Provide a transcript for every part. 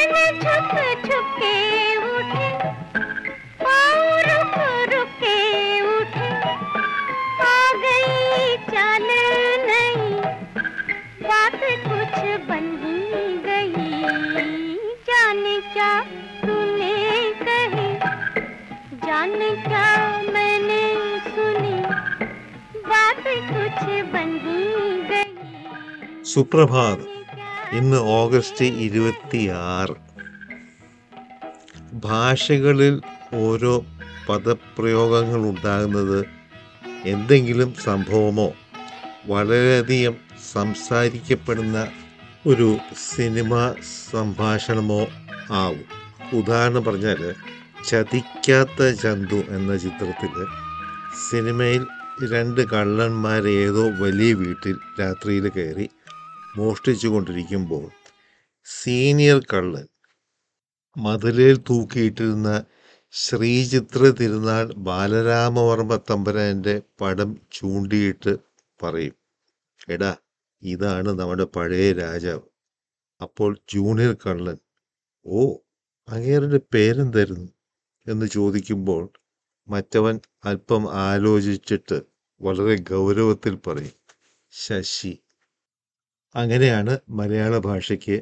चैन छुप छुप के उठे पाँव रुक रुक के उठे आ गई चाल नहीं बात कुछ बन ही गई जाने क्या तूने कही जाने क्या मैंने सुनी बात कुछ बन ही गई സുപ്രഭാതം ഇന്ന് ഓഗസ്റ്റ് ഇരുപത്തിയാറ് ഭാഷകളിൽ ഓരോ പദപ്രയോഗങ്ങൾ ഉണ്ടാകുന്നത് എന്തെങ്കിലും സംഭവമോ വളരെയധികം സംസാരിക്കപ്പെടുന്ന ഒരു സിനിമ സംഭാഷണമോ ആവും ഉദാഹരണം പറഞ്ഞാൽ ചതിക്കാത്ത ചന്തു എന്ന ചിത്രത്തിൽ സിനിമയിൽ രണ്ട് കള്ളന്മാർ ഏതോ വലിയ വീട്ടിൽ രാത്രിയിൽ കയറി മോഷ്ടിച്ചു കൊണ്ടിരിക്കുമ്പോൾ സീനിയർ കള്ളൻ മതിലിൽ തൂക്കിയിട്ടിരുന്ന ശ്രീചിത്ര തിരുനാൾ ബാലരാമവർമ്മ തമ്പുരാൻ്റെ പടം ചൂണ്ടിയിട്ട് പറയും എടാ ഇതാണ് നമ്മുടെ പഴയ രാജാവ് അപ്പോൾ ജൂനിയർ കള്ളൻ ഓ അങ്ങേരുടെ പേരെന്തായിരുന്നു എന്ന് ചോദിക്കുമ്പോൾ മറ്റവൻ അല്പം ആലോചിച്ചിട്ട് വളരെ ഗൗരവത്തിൽ പറയും ശശി അങ്ങനെയാണ് മലയാള ഭാഷയ്ക്ക്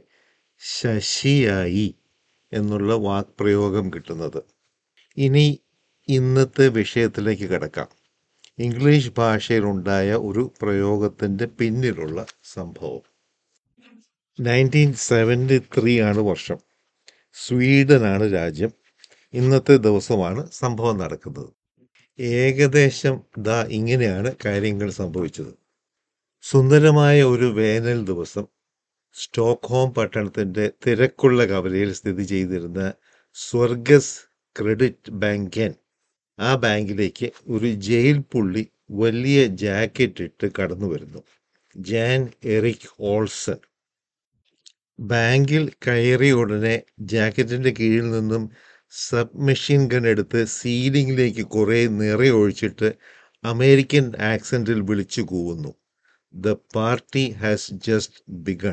ശശിയായി എന്നുള്ള വാക്പ്രയോഗം കിട്ടുന്നത് ഇനി ഇന്നത്തെ വിഷയത്തിലേക്ക് കിടക്കാം ഇംഗ്ലീഷ് ഭാഷയിലുണ്ടായ ഒരു പ്രയോഗത്തിൻ്റെ പിന്നിലുള്ള സംഭവം നയൻറ്റീൻ സെവൻറ്റി ത്രീ ആണ് വർഷം സ്വീഡനാണ് രാജ്യം ഇന്നത്തെ ദിവസമാണ് സംഭവം നടക്കുന്നത് ഏകദേശം ദാ ഇങ്ങനെയാണ് കാര്യങ്ങൾ സംഭവിച്ചത് സുന്ദരമായ ഒരു വേനൽ ദിവസം സ്റ്റോക്ക്ഹോം പട്ടണത്തിൻ്റെ തിരക്കുള്ള കവലയിൽ സ്ഥിതി ചെയ്തിരുന്ന സ്വർഗസ് ക്രെഡിറ്റ് ബാങ്കൻ ആ ബാങ്കിലേക്ക് ഒരു ജയിൽ പുള്ളി വലിയ ജാക്കറ്റ് ഇട്ട് കടന്നു വരുന്നു ജാൻ എറിക് ഓൾസൺ ബാങ്കിൽ കയറിയ ഉടനെ ജാക്കറ്റിൻ്റെ കീഴിൽ നിന്നും സബ് മെഷീൻ ഗൺ എടുത്ത് സീലിംഗിലേക്ക് കുറേ നിറയൊഴിച്ചിട്ട് അമേരിക്കൻ ആക്സൻറ്റിൽ വിളിച്ചു കൂവുന്നു the party has just begun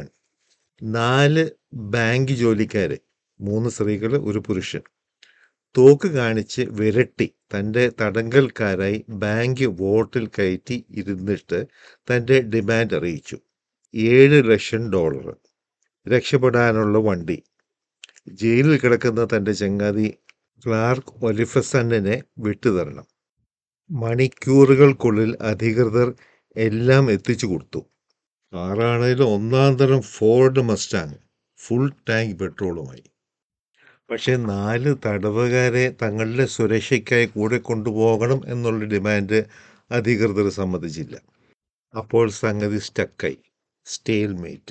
നാല് ബാങ്ക് ജോലിക്കാർ മൂന്ന് സ്ത്രീകൾ ഒരു പുരുഷൻ തോക്ക് കാണിച്ച് വിരട്ടി തൻ്റെ തടങ്കൽക്കാരായി ബാങ്ക് വോട്ടിൽ കയറ്റി ഇരുന്നിട്ട് തൻ്റെ ഡിമാൻഡ് അറിയിച്ചു ഏഴ് ലക്ഷം ഡോളർ രക്ഷപ്പെടാനുള്ള വണ്ടി ജയിലിൽ കിടക്കുന്ന തൻ്റെ ചങ്ങാതി ക്ലാർക്ക് ഒലിഫസണ്ണിനെ വിട്ടുതരണം മണിക്കൂറുകൾക്കുള്ളിൽ അധികൃതർ എല്ലാം എത്തിച്ചു കൊടുത്തു കാറാണേലും ഒന്നാം തരം ഫോർഡ് മസ്റ്റാങ് ഫുൾ ടാങ്ക് പെട്രോളുമായി പക്ഷേ നാല് തടവുകാരെ തങ്ങളുടെ സുരക്ഷയ്ക്കായി കൂടെ കൊണ്ടുപോകണം എന്നുള്ള ഡിമാൻഡ് അധികൃതർ സമ്മതിച്ചില്ല അപ്പോൾ സംഗതി സ്റ്റക്കായി സ്റ്റേൽമേറ്റ്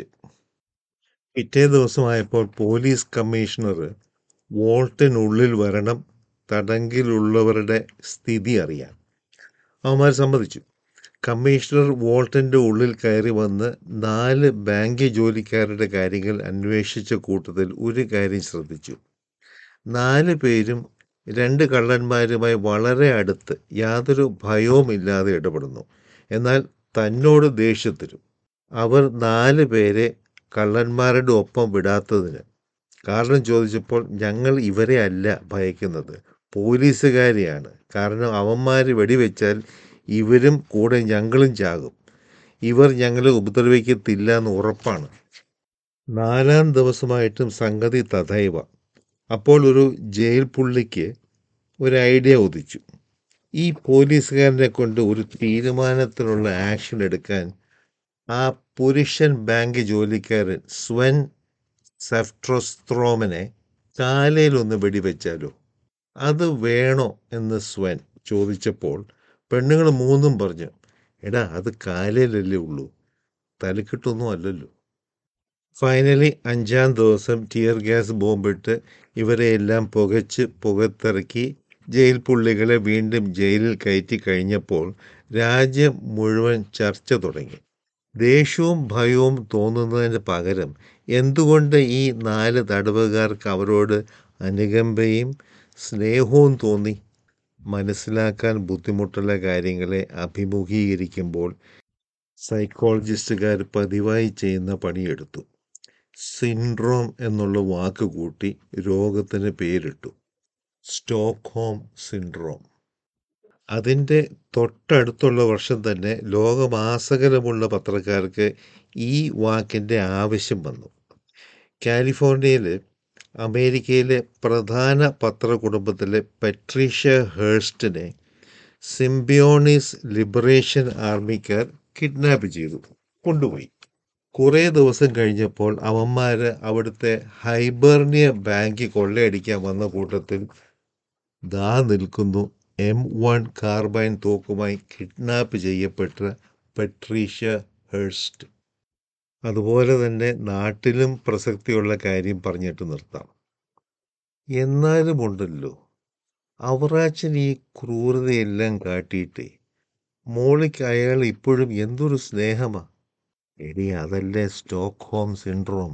പിറ്റേ ദിവസമായപ്പോൾ പോലീസ് കമ്മീഷണർ വോൾട്ടിനുള്ളിൽ വരണം തടങ്കിലുള്ളവരുടെ സ്ഥിതി അറിയാൻ അവന്മാർ സമ്മതിച്ചു കമ്മീഷണർ വോൾട്ടൻ്റെ ഉള്ളിൽ കയറി വന്ന് നാല് ബാങ്ക് ജോലിക്കാരുടെ കാര്യങ്ങൾ അന്വേഷിച്ച കൂട്ടത്തിൽ ഒരു കാര്യം ശ്രദ്ധിച്ചു നാല് പേരും രണ്ട് കള്ളന്മാരുമായി വളരെ അടുത്ത് യാതൊരു ഭയവുമില്ലാതെ ഇടപെടുന്നു എന്നാൽ തന്നോട് ദേഷ്യത്തിലും അവർ നാല് പേരെ കള്ളന്മാരുടെ ഒപ്പം വിടാത്തതിന് കാരണം ചോദിച്ചപ്പോൾ ഞങ്ങൾ ഇവരെ അല്ല ഭയക്കുന്നത് പോലീസുകാരെയാണ് കാരണം അവന്മാർ വെടിവെച്ചാൽ ഇവരും കൂടെ ഞങ്ങളും ചാകും ഇവർ ഞങ്ങളെ ഉപദ്രവിക്കത്തില്ല എന്ന് ഉറപ്പാണ് നാലാം ദിവസമായിട്ടും സംഗതി തഥൈവ അപ്പോൾ ഒരു ജയിൽ പുള്ളിക്ക് ഒരു ഐഡിയ ഉദിച്ചു ഈ പോലീസുകാരനെ കൊണ്ട് ഒരു തീരുമാനത്തിനുള്ള ആക്ഷൻ എടുക്കാൻ ആ പുരുഷൻ ബാങ്ക് ജോലിക്കാരൻ സ്വൻ സെഫ്ട്രോസ്ത്രോമനെ കാലയിലൊന്ന് വെടിവെച്ചാലോ അത് വേണോ എന്ന് സ്വൻ ചോദിച്ചപ്പോൾ പെണ്ണുങ്ങൾ മൂന്നും പറഞ്ഞു എടാ അത് കാലയിലല്ലേ ഉള്ളൂ തലക്കിട്ടൊന്നും അല്ലല്ലോ ഫൈനലി അഞ്ചാം ദിവസം ടിയർ ഗ്യാസ് ബോംബിട്ട് ഇവരെ എല്ലാം പുകച്ച് പുകത്തിറക്കി ജയിൽ പുള്ളികളെ വീണ്ടും ജയിലിൽ കയറ്റി കഴിഞ്ഞപ്പോൾ രാജ്യം മുഴുവൻ ചർച്ച തുടങ്ങി ദേഷ്യവും ഭയവും തോന്നുന്നതിന് പകരം എന്തുകൊണ്ട് ഈ നാല് തടവുകാർക്ക് അവരോട് അനുകമ്പയും സ്നേഹവും തോന്നി മനസ്സിലാക്കാൻ ബുദ്ധിമുട്ടുള്ള കാര്യങ്ങളെ അഭിമുഖീകരിക്കുമ്പോൾ സൈക്കോളജിസ്റ്റുകാർ പതിവായി ചെയ്യുന്ന പണിയെടുത്തു സിൻഡ്രോം എന്നുള്ള വാക്ക് കൂട്ടി രോഗത്തിന് പേരിട്ടു സ്റ്റോക്ക്ഹോം സിൻഡ്രോം അതിൻ്റെ തൊട്ടടുത്തുള്ള വർഷം തന്നെ ലോകമാസകലമുള്ള പത്രക്കാർക്ക് ഈ വാക്കിൻ്റെ ആവശ്യം വന്നു കാലിഫോർണിയയിൽ അമേരിക്കയിലെ പ്രധാന പത്രകുടുംബത്തിലെ പട്രീഷ്യ ഹേഴ്സ്റ്റിനെ സിംബിയോണിസ് ലിബറേഷൻ ആർമിക്കാർ കിഡ്നാപ്പ് ചെയ്തു കൊണ്ടുപോയി കുറേ ദിവസം കഴിഞ്ഞപ്പോൾ അവന്മാർ അവിടുത്തെ ഹൈബർണിയ ബാങ്ക് കൊള്ളയടിക്കാൻ വന്ന കൂട്ടത്തിൽ ദാ നിൽക്കുന്നു എം വൺ കാർബൈൻ തോക്കുമായി കിഡ്നാപ്പ് ചെയ്യപ്പെട്ട പട്രീഷ്യ ഹേഴ്സ്റ്റ് അതുപോലെ തന്നെ നാട്ടിലും പ്രസക്തിയുള്ള കാര്യം പറഞ്ഞിട്ട് നിർത്താം എന്നാലും ഉണ്ടല്ലോ അവറാച്ചൻ ഈ ക്രൂരതയെല്ലാം കാട്ടിയിട്ടേ മോളിക്ക് അയാൾ ഇപ്പോഴും എന്തൊരു സ്നേഹമാ എടി അതല്ലേ സ്റ്റോക്ക് ഹോം സിൻഡ്രോം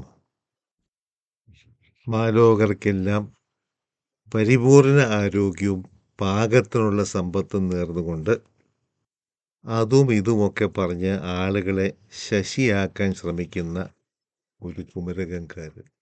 മാലോകർക്കെല്ലാം പരിപൂർണ ആരോഗ്യവും പാകത്തിനുള്ള സമ്പത്തും നേർന്നുകൊണ്ട് അതും ഇതുമൊക്കെ പറഞ്ഞ് ആളുകളെ ശശിയാക്കാൻ ശ്രമിക്കുന്ന ഒരു കുമരകംകാരൻ